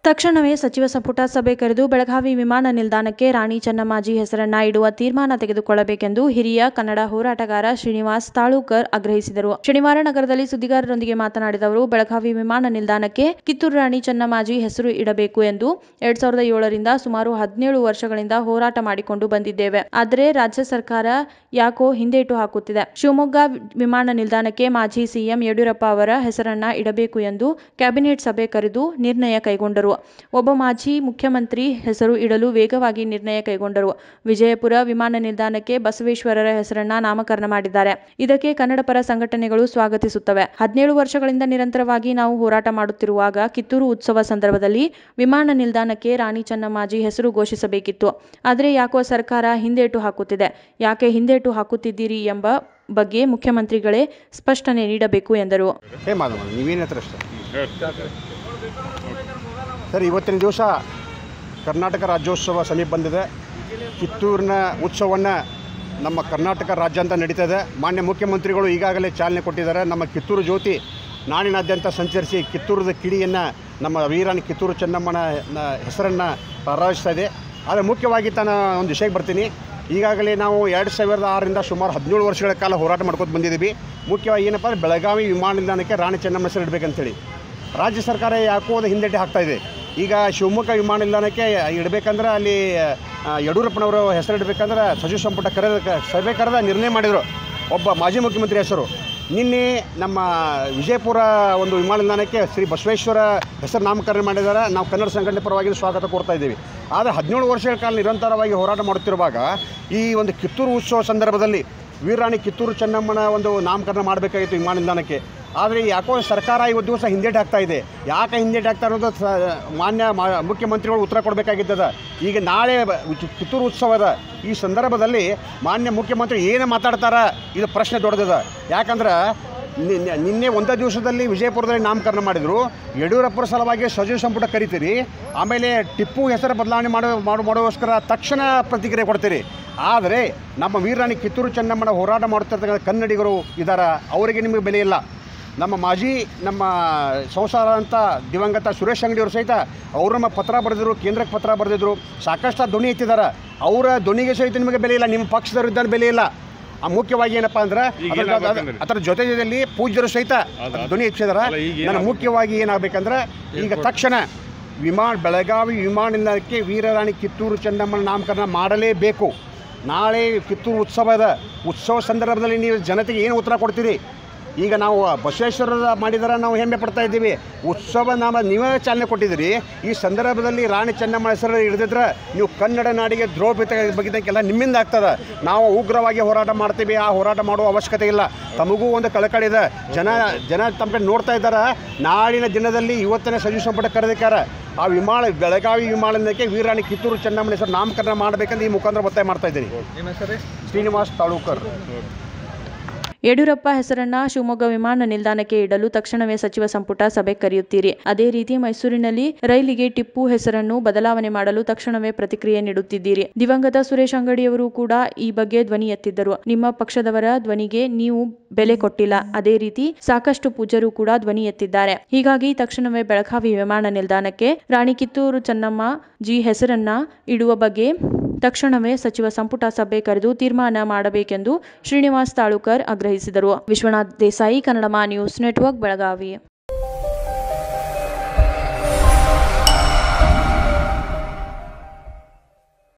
ತಕ್ಷಣವೇ ಸಚಿವ ಸಂಪುಟ ಸಭೆ ಕರೆದು ಬೆಳಗಾವಿ ವಿಮಾನ ನಿಲ್ದಾಣಕ್ಕೆ ರಾಣಿ ಚೆನ್ನಮ್ಮಾಜಿ ಹೆಸರನ್ನ ಇಡುವ ತೀರ್ಮಾನ ತೆಗೆದುಕೊಳ್ಳಬೇಕೆಂದು ಹಿರಿಯ ಕನ್ನಡ ಹೋರಾಟಗಾರ ಶ್ರೀನಿವಾಸ್ ತಾಳೂಕರ್ ಆಗ್ರಹಿಸಿದರು ಶನಿವಾರ ನಗರದಲ್ಲಿ ಸುದ್ದಿಗಾರರೊಂದಿಗೆ ಮಾತನಾಡಿದ ಅವರು ಬೆಳಗಾವಿ ವಿಮಾನ ನಿಲ್ದಾಣಕ್ಕೆ ಕಿತ್ತೂರು ರಾಣಿ ಚೆನ್ನಮ್ಮಾಜಿ ಹೆಸರು ಇಡಬೇಕು ಎಂದು ಎರಡ್ ಸಾವಿರದ ಏಳರಿಂದ ಸುಮಾರು ಹದಿನೇಳು ವರ್ಷಗಳಿಂದ ಹೋರಾಟ ಮಾಡಿಕೊಂಡು ಬಂದಿದ್ದೇವೆ ಆದರೆ ರಾಜ್ಯ ಸರ್ಕಾರ ಯಾಕೋ ಹಿಂದೇಟು ಹಾಕುತ್ತಿದೆ ಶಿವಮೊಗ್ಗ ವಿಮಾನ ನಿಲ್ದಾಣಕ್ಕೆ ಮಾಜಿ ಸಿಎಂ ಯಡಿಯೂರಪ್ಪ ಅವರ ಹೆಸರನ್ನ ಇಡಬೇಕು ಎಂದು ಕ್ಯಾಬಿನೆಟ್ ಸಭೆ ಕರೆದು ನಿರ್ಣಯ ಕೈಗೊಂಡರು ಒಬ್ಬ ಮಾಜಿ ಮುಖ್ಯಮಂತ್ರಿ ಹೆಸರು ಇಡಲು ವೇಗವಾಗಿ ನಿರ್ಣಯ ಕೈಗೊಂಡರು ವಿಜಯಪುರ ವಿಮಾನ ನಿಲ್ದಾಣಕ್ಕೆ ಬಸವೇಶ್ವರರ ಹೆಸರನ್ನ ನಾಮಕರಣ ಮಾಡಿದ್ದಾರೆ ಇದಕ್ಕೆ ಕನ್ನಡ ಪರ ಸಂಘಟನೆಗಳು ಸ್ವಾಗತಿಸುತ್ತವೆ ಹದಿನೇಳು ವರ್ಷಗಳಿಂದ ನಿರಂತರವಾಗಿ ನಾವು ಹೋರಾಟ ಮಾಡುತ್ತಿರುವಾಗ ಕಿತ್ತೂರು ಉತ್ಸವ ಸಂದರ್ಭದಲ್ಲಿ ವಿಮಾನ ನಿಲ್ದಾಣಕ್ಕೆ ರಾಣಿ ಚೆನ್ನಮ್ಮಾಜಿ ಹೆಸರು ಘೋಷಿಸಬೇಕಿತ್ತು ಆದರೆ ಯಾಕೋ ಸರ್ಕಾರ ಹಿಂದೇಟು ಹಾಕುತ್ತಿದೆ ಯಾಕೆ ಹಿಂದೇಟು ಹಾಕುತ್ತಿದ್ದೀರಿ ಎಂಬ ಬಗ್ಗೆ ಮುಖ್ಯಮಂತ್ರಿಗಳೇ ಸ್ಪಷ್ಟನೆ ನೀಡಬೇಕು ಎಂದರು ಹೇ ಮಾಧವ ನೀವೇನು ಹತ್ರ ಅಷ್ಟೇ ಸರ್ ಇವತ್ತಿನ ದಿವಸ ಕರ್ನಾಟಕ ರಾಜ್ಯೋತ್ಸವ ಸಮೀಪ ಬಂದಿದೆ ಕಿತ್ತೂರಿನ ಉತ್ಸವವನ್ನು ನಮ್ಮ ಕರ್ನಾಟಕ ರಾಜ್ಯಾದ್ಯಂತ ನಡೀತದೆ ಮಾನ್ಯ ಮುಖ್ಯಮಂತ್ರಿಗಳು ಈಗಾಗಲೇ ಚಾಲನೆ ಕೊಟ್ಟಿದ್ದಾರೆ ನಮ್ಮ ಕಿತ್ತೂರು ಜ್ಯೋತಿ ನಾಡಿನಾದ್ಯಂತ ಸಂಚರಿಸಿ ಕಿತ್ತೂರದ ಕಿಡಿಯನ್ನು ನಮ್ಮ ವೀರಾಣಿ ಕಿತ್ತೂರು ಚೆನ್ನಮ್ಮನ ಹೆಸರನ್ನು ಪ್ರಾರಂಭಿಸ್ತಾ ಇದೆ ಆದರೆ ಮುಖ್ಯವಾಗಿ ತಾನು ಒಂದು ವಿಷಯಕ್ಕೆ ಬರ್ತೀನಿ ಈಗಾಗಲೇ ನಾವು ಎರಡು ಸಾವಿರದ ಆರರಿಂದ ಸುಮಾರು ಹದಿನೇಳು ವರ್ಷಗಳ ಕಾಲ ಹೋರಾಟ ಮಾಡ್ಕೊತ ಬಂದಿದ್ದೀವಿ ಮುಖ್ಯವಾಗಿ ಏನಪ್ಪ ಅಂದರೆ ಬೆಳಗಾವಿ ವಿಮಾನ ನಿಲ್ದಾಣಕ್ಕೆ ರಾಣಿ ಚೆನ್ನಮ್ಮ ಹೆಸರು ಇಡಬೇಕಂತೇಳಿ ರಾಜ್ಯ ಸರ್ಕಾರ ಯಾಕೋ ಅದು ಹಿಂದೆಟೆ ಹಾಕ್ತಾ ಇದೆ ಈಗ ಶಿವಮೊಗ್ಗ ವಿಮಾನ ನಿಲ್ದಾಣಕ್ಕೆ ಇಡಬೇಕಂದ್ರೆ ಅಲ್ಲಿ ಆ, ಯಡಿಯೂರಪ್ಪನವರು ಹೆಸರು ಇಡಬೇಕಂದ್ರೆ ಸಚಿವ ಸಂಪುಟ ಕರೆದ ಸಭೆ ಕರೆದ ನಿರ್ಣಯ ಮಾಡಿದರು ಒಬ್ಬ ಮಾಜಿ ಮುಖ್ಯಮಂತ್ರಿ ಹೆಸರು ನಿನ್ನೆ ನಮ್ಮ ವಿಜಯಪುರ ಒಂದು ವಿಮಾನ ನಿಲ್ದಾಣಕ್ಕೆ ಶ್ರೀ ಬಸವೇಶ್ವರ ಹೆಸರು ನಾಮಕರಣ ಮಾಡಿದ್ದಾರೆ ನಾವು ಕನ್ನಡ ಸಂಘಟನೆ ಪರವಾಗಿ ಸ್ವಾಗತ ಕೊಡ್ತಾ ಇದ್ದೀವಿ ಆದರೆ ಹದಿನೇಳು ವರ್ಷಗಳ ಕಾಲ ನಿರಂತರವಾಗಿ ಹೋರಾಟ ಮಾಡುತ್ತಿರುವಾಗ ಈ ಒಂದು ಕಿತ್ತೂರು ಉತ್ಸವ ಸಂದರ್ಭದಲ್ಲಿ ವೀರಾಣಿ ಕಿತ್ತೂರು ಚೆನ್ನಮ್ಮನ ಒಂದು ನಾಮಕರಣ ಮಾಡಬೇಕಾಗಿತ್ತು ವಿಮಾನ ನಿಲ್ದಾಣಕ್ಕೆ ಆದರೆ ಯಾಕೋ ಸರ್ಕಾರ ಇವತ್ತು ದಿವಸ ಹಿಂದೇಟು ಹಾಕ್ತಾ ಇದೆ ಯಾಕೆ ಹಿಂದೇಟು ಹಾಕ್ತಾ ಇರೋದು ಸ ಮಾನ್ಯ ಮಾ ಮುಖ್ಯಮಂತ್ರಿಗಳು ಉತ್ತರ ಕೊಡಬೇಕಾಗಿದ್ದದ ಈಗ ನಾಳೆ ಬ- ಉಚ್- ಕಿತ್ತೂರು ಉತ್ಸವದ ಈ ಸಂದರ್ಭದಲ್ಲಿ ಮಾನ್ಯ ಮುಖ್ಯಮಂತ್ರಿ ಏನು ಮಾತಾಡ್ತಾರ ಇದು ಪ್ರಶ್ನೆ ದೊಡ್ಡದದ ಯಾಕಂದ್ರೆ ನಿನ್ನೆ- ನಿನ್ನೆ ಒಂದೇ ದಿವಸದಲ್ಲಿ ವಿಜಯಪುರದಲ್ಲಿ ನಾಮಕರಣ ಮಾಡಿದರು ಯಡಿಯೂರಪ್ಪರ ಸಲುವಾಗಿ ಸಚಿವ ಸಂಪುಟ ಕರಿತೀರಿ ಆಮೇಲೆ ಟಿಪ್ಪು ಹೆಸರು ಬದಲಾವಣೆ ಮಾಡೋ ಮಾಡೋ ಮಾಡೋಗೋಸ್ಕರ ತಕ್ಷಣ ಪ್ರತಿಕ್ರಿಯೆ ಕೊಡ್ತೀರಿ ಆದರೆ ನಮ್ಮ ವೀರಾಣಿ ಕಿತ್ತೂರು ಚೆನ್ನಮ್ಮನ ಹೋರಾಟ ಮಾಡುತ್ತಿರ್ತಕ್ಕಂಥ ಕನ್ನಡಿಗರು ಇದ್ದಾರೆ ಅವರಿಗೆ ನಿಮಗೆ ಬೆಲೆ ಇಲ್ಲ ನಮ್ಮ ಮಾಜಿ ನಮ್ಮ ಸಂಸಾರ ಅಂತ ದಿವಂಗತ ಸುರೇಶ್ ಅಂಗಡಿಯವರು ಸಹಿತ ಅವರು ನಮ್ಮ ಪತ್ರ ಬರೆದಿದ್ರು ಕೇಂದ್ರಕ್ಕೆ ಪತ್ರ ಬರೆದಿದ್ರು ಸಾಕಷ್ಟು ಧ್ವನಿ ಎತ್ತಿದ್ದಾರೆ ಅವರ ಧ್ವನಿಗೆ ಸಹಿತ ನಿಮಗೆ ಬೆಲೆ ಇಲ್ಲ ನಿಮ್ಮ ಪಕ್ಷದವ್ರು ಇದ್ದಾಗ ಬೆಲೆ ಇಲ್ಲ ಆ ಮುಖ್ಯವಾಗಿ ಏನಪ್ಪ ಅಂದ್ರೆ ಅದರ ಅದರ- ಅದರ ಜೊತೆ ಜೊತೆಯಲ್ಲಿ ಪೂಜ್ಯರು ಸಹಿತ ಧ್ವನಿ ಎತ್ತಿದಾರ ನಾನು ಮುಖ್ಯವಾಗಿ ಏನಾಗಬೇಕಂದ್ರೆ ಈಗ ತಕ್ಷಣ ವಿಮಾನ ಬೆಳಗಾವಿ ವಿಮಾನ ನಿಲ್ದಾಣಕ್ಕೆ ವೀರರಾಣಿ ಕಿತ್ತೂರು ಚೆನ್ನಮ್ಮನ ನಾಮಕರಣ ಮಾಡಲೇಬೇಕು ನಾಳೆ ಕಿತ್ತೂರು ಉತ್ಸವದ ಉತ್ಸವ ಸಂದರ್ಭದಲ್ಲಿ ನೀವು ಜನತೆಗೆ ಏನು ಉತ್ತರ ಕೊಡ್ತೀರಿ ಈಗ ನಾವು ಬಸವೇಶ್ವರದ ಮಾಡಿದರೆ ನಾವು ಹೆಮ್ಮೆ ಪಡ್ತಾ ಇದ್ದೀವಿ ಉತ್ಸವ ನಾಮ ನೀವೇ ಚಾಲನೆ ಕೊಟ್ಟಿದ್ದೀರಿ ಈ ಸಂದರ್ಭದಲ್ಲಿ ರಾಣಿ ಚೆನ್ನಮ್ಮ ಹೆಸರು ಹಿಡಿದಿದ್ರೆ ನೀವು ಕನ್ನಡ ನಾಡಿಗೆ ದ್ರೋಹ ಬಗ್ಗಿದ್ದಕ್ಕೆಲ್ಲ ನಿಮ್ಮಿಂದ ಆಗ್ತದೆ ನಾವು ಉಗ್ರವಾಗಿ ಹೋರಾಟ ಮಾಡ್ತೀವಿ ಆ ಹೋರಾಟ ಮಾಡುವ ಅವಶ್ಯಕತೆ ಇಲ್ಲ ತಮಗೂ ಒಂದು ಕಳಕಳಿ ಇದೆ ಜನ ಜನ ತಮ್ಮ ಕಡೆ ನೋಡ್ತಾ ಇದ್ದಾರೆ ನಾಳಿನ ದಿನದಲ್ಲಿ ಇವತ್ತಿನ ಸಚಿವ ಸಂಪುಟ ಕರೆದಿದ್ದಾರೆ ಆ ವಿಮಾನ ಬೆಳಗಾವಿ ವಿಮಾನಕ್ಕೆ ವೀರಾಣಿ ಕಿತ್ತೂರು ಚೆನ್ನಮ್ಮನ ಹೆಸರು ನಾಮಕರಣ ಮಾಡಬೇಕಂತ ಈ ಮುಖಾಂತರ ಒತ್ತಾಯ ಮಾಡ್ತಾ ಇದ್ದೀನಿ ಶ್ರೀನಿವಾಸ್ ತಾಳೂಕರ್ ಯಡಿಯೂರಪ್ಪ ಹೆಸರನ್ನ ಶಿವಮೊಗ್ಗ ವಿಮಾನ ನಿಲ್ದಾಣಕ್ಕೆ ಇಡಲು ತಕ್ಷಣವೇ ಸಚಿವ ಸಂಪುಟ ಸಭೆ ಕರೆಯುತ್ತೀರಿ ಅದೇ ರೀತಿ ಮೈಸೂರಿನಲ್ಲಿ ರೈಲಿಗೆ ಟಿಪ್ಪು ಹೆಸರನ್ನು ಬದಲಾವಣೆ ಮಾಡಲು ತಕ್ಷಣವೇ ಪ್ರತಿಕ್ರಿಯೆ ನೀಡುತ್ತಿದ್ದೀರಿ ದಿವಂಗತ ಸುರೇಶ್ ಅಂಗಡಿಯವರು ಕೂಡ ಈ ಬಗ್ಗೆ ಧ್ವನಿ ಎತ್ತಿದ್ದರು ನಿಮ್ಮ ಪಕ್ಷದವರ ಧ್ವನಿಗೆ ನೀವು ಬೆಲೆ ಕೊಟ್ಟಿಲ್ಲ ಅದೇ ರೀತಿ ಸಾಕಷ್ಟು ಪೂಜ್ಯರು ಕೂಡ ಧ್ವನಿ ಎತ್ತಿದ್ದಾರೆ ಹೀಗಾಗಿ ತಕ್ಷಣವೇ ಬೆಳಗಾವಿ ವಿಮಾನ ನಿಲ್ದಾಣಕ್ಕೆ ರಾಣಿ ಕಿತ್ತೂರು ಚೆನ್ನಮ್ಮ ಜಿ ಹೆಸರನ್ನ ಇಡುವ ಬಗ್ಗೆ ತಕ್ಷಣವೇ ಸಚಿವ ಸಂಪುಟ ಸಭೆ ಕರೆದು ತೀರ್ಮಾನ ಮಾಡಬೇಕೆಂದು ಶ್ರೀನಿವಾಸ್ ತಾಳೂಕರ್ ಆಗ್ರಹಿಸಿದರು ವಿಶ್ವನಾಥ್ ದೇಸಾಯಿ ಕನ್ನಡಮ ನ್ಯೂಸ್ ನೆಟ್ವರ್ಕ್ ಬೆಳಗಾವಿ